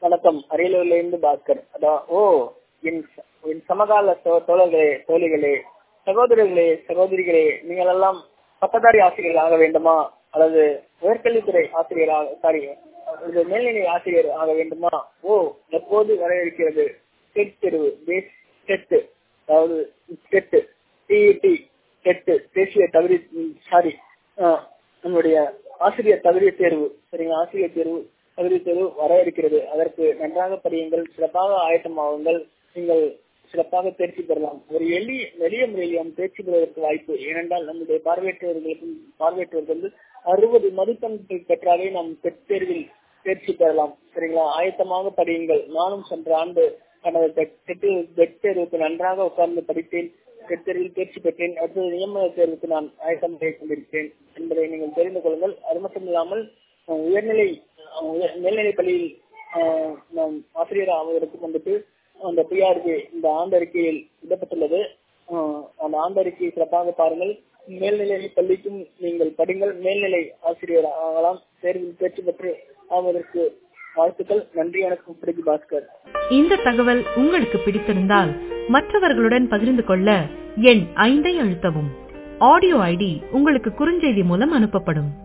வணக்கம் அரியலூர்ல இருந்து பாஸ்கர் அதான் ஓ என் ச- என் சமகால தோ- தோழர்களே தோழிகளே சகோதரர்களே சகோதரிகளே நீங்கள் எல்லாம் பட்டதாரி ஆசிரியர் ஆக வேண்டுமா அல்லது உயர்கல்வித்துறை ஆசிரியராக சாரி அல்லது மேல்நிலை ஆசிரியர் ஆக வேண்டுமா ஓ எப்போது வர இருக்கிறது டெட் தேர்வு பேஸ் டெட் அதாவது டெட் டிஇடி டெட் தேசிய தகுதி சாரி நம்முடைய ஆசிரியர் தகுதி தேர்வு சரிங்களா ஆசிரியர் தேர்வு தகுதி தேர்வு வர இருக்கிறது அதற்கு நன்றாக படியுங்கள் சிறப்பாக ஆயத்தமாகுங்கள் நீங்கள் சிறப்பாக தேர்ச்சி பெறலாம் ஒரு எளிய எளிய முறையில் நாம் தேர்ச்சி பெறுவதற்கு வாய்ப்பு ஏனென்றால் நம்முடைய பார்வையற்றவர்களுக்கும் பார்வையற்றவர்கள் வந்து அறுபது மதிப்பெண்கள் பெற்றாலே நாம் டெட் தேர்வில் தேர்ச்சி பெறலாம் சரிங்களா ஆயத்தமாக படியுங்கள் நானும் சென்ற ஆண்டு எனது டெட் தேர்வுக்கு நன்றாக உட்கார்ந்து படித்தேன் டெட் தேர்வில் தேர்ச்சி பெற்றேன் அடுத்தது நியமன தேர்வுக்கு நான் ஆயத்தம் செய்து கொண்டிருக்கிறேன் என்பதை நீங்கள் தெரிந்து கொள்ளுங்கள் அது மட்டும் இல்லாமல் அஹ், உயர்நிலை அஹ், உயர்- மேல்நிலை பள்ளியில் அஹ், நாம் ஆசிரியர் ஆவதற்கு வந்துட்டு அந்த பிஆர்பி இந்த ஆண்டறிக்கையில் இடப்பட்டுள்ளது அஹ், அந்த ஆண்டறிக்கையை சிறப்பாக பாருங்கள் மேல்நிலை பள்ளிக்கும் நீங்கள் படிங்கள் மேல்நிலை ஆசிரியர் ஆகலாம் தேர்வில் தேர்ச்சி பெற்று ஆவதற்கு வாழ்த்துக்கள் நன்றி வணக்கம் பிடிக்கு பாஸ்கர் இந்த தகவல் உங்களுக்கு பிடித்திருந்தால் மற்றவர்களுடன் பகிர்ந்து கொள்ள எண் ஐந்தை அழுத்தவும் ஆடியோ ஐடி உங்களுக்கு குறுஞ்செய்தி மூலம் அனுப்பப்படும்